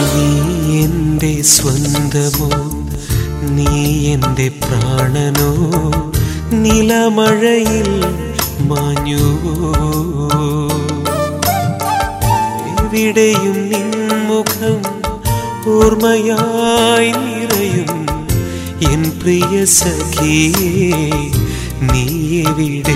നീ എൻ്റെ സ്വന്തമോ നീ എൻ്റെ പ്രാണനോ നിലമഴയിൽ മാഞ്ഞുവോ എവിടെയും നിൻമുഖം ഓർമ്മയായി നിറയും എൻ പ്രിയ സഖിയേ നീ എവിടെ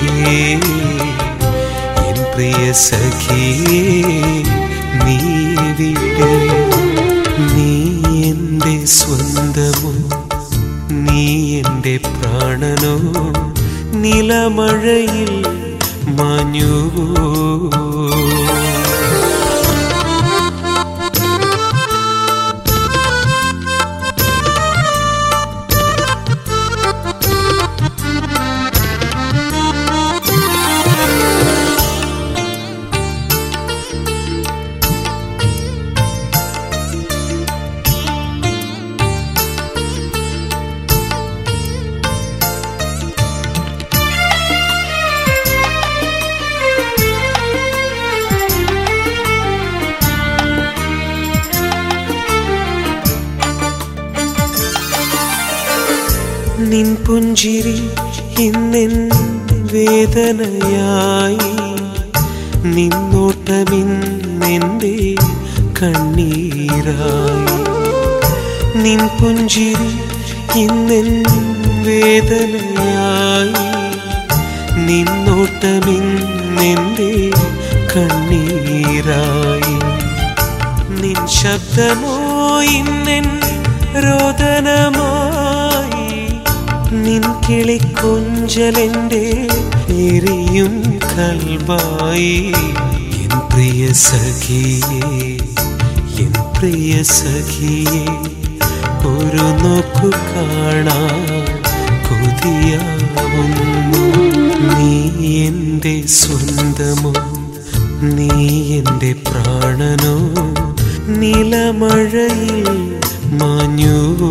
എൻ പ്രിയ സഖിയേ നീ എവിടെ നീ എൻ്റെ സ്വന്തമോ നീ എൻ്റെ പ്രാണനോ നിലമഴയിൽ മാഞ്ഞുവോ നിൻ പുഞ്ചിരി ഇന്നെൻ വേദനയായി നിന്നോട്ടമിന്നെൻ്റെ കണ്ണീരായി നിൻ പുഞ്ചിരി ഇന്നെൻ വേദനയായി നിന്നോട്ടമിന്നെൻ്റെ കണ്ണീരായി നിൻ ശബ്ദമോ ഇന്നെൻ രോദനമായി നിൻ കിളിക്കൊഞ്ചലെൻ്റെ എരിയും കൽവായി എൻ പ്രിയ സഖിയേ എൻ പ്രിയ സഖിയേ ഒരു നോക്കു കാണാൻ കൊതിയാവുന്നു നീ എൻ്റെ സ്വന്തമോ നീ എൻ്റെ പ്രാണനോ നിലമഴയിൽ മാഞ്ഞുവോ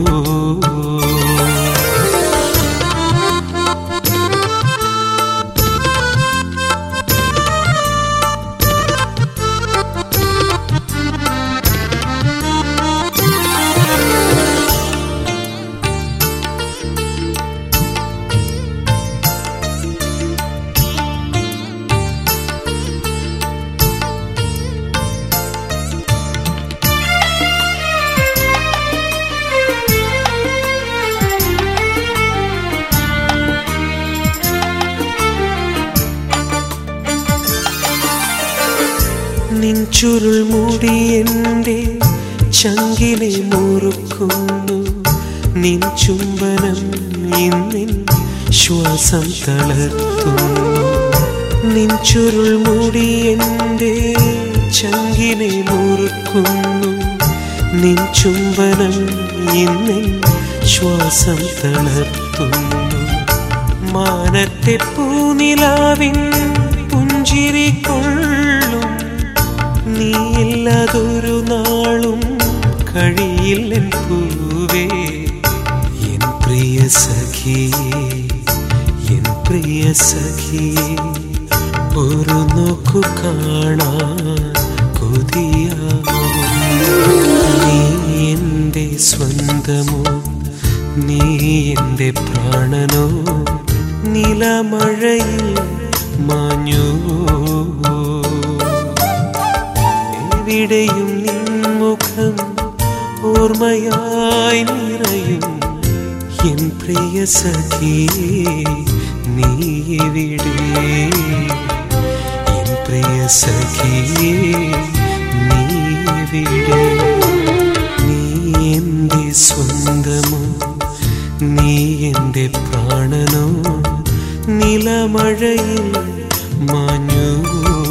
നിൻ ചുരുൾ മൂടി എൻ്റെ ചങ്കിനെ മുറുക്കുന്നു നിൻ ചുംബനം ഇന്നിൻ ശ്വാസം തളർത്തുന്നു നിൻ ചുരുൾ മൂടി എൻ്റെ ചങ്കിനെ മുറുക്കുന്നു നിൻ ചുംബനം ഇന്നിൻ ശ്വാസം തളർത്തുന്നു മാനത്തെ പൂനിലാവിൻ പുഞ്ചിരി കൊള്ളും നീയില്ലാതൊരു നാളും കഴിയില്ലൻ പൂവേ എൻ പ്രിയ സഖിയേ എൻ പ്രിയ സഖിയേ ഒരു നോക്കു കാണാൻ കൊതിയാവുന്നു നീ എൻ്റെ സ്വന്തമോ നീ എൻ്റെ പ്രാണനോ നിലമഴയിൽ മാഞ്ഞുവോ എവിടെയും നിൻമുഖം ഓർമ്മയായി നിറയും എൻ പ്രിയ സഖിയേ നീ എവിടെ എൻ പ്രിയ സഖിയേ നീ എവിടെ നീ എൻ്റെ സ്വന്തമോ നീ എൻ്റെ പ്രാണനോ നിലമഴയിൽ മാഞ്ഞുവോ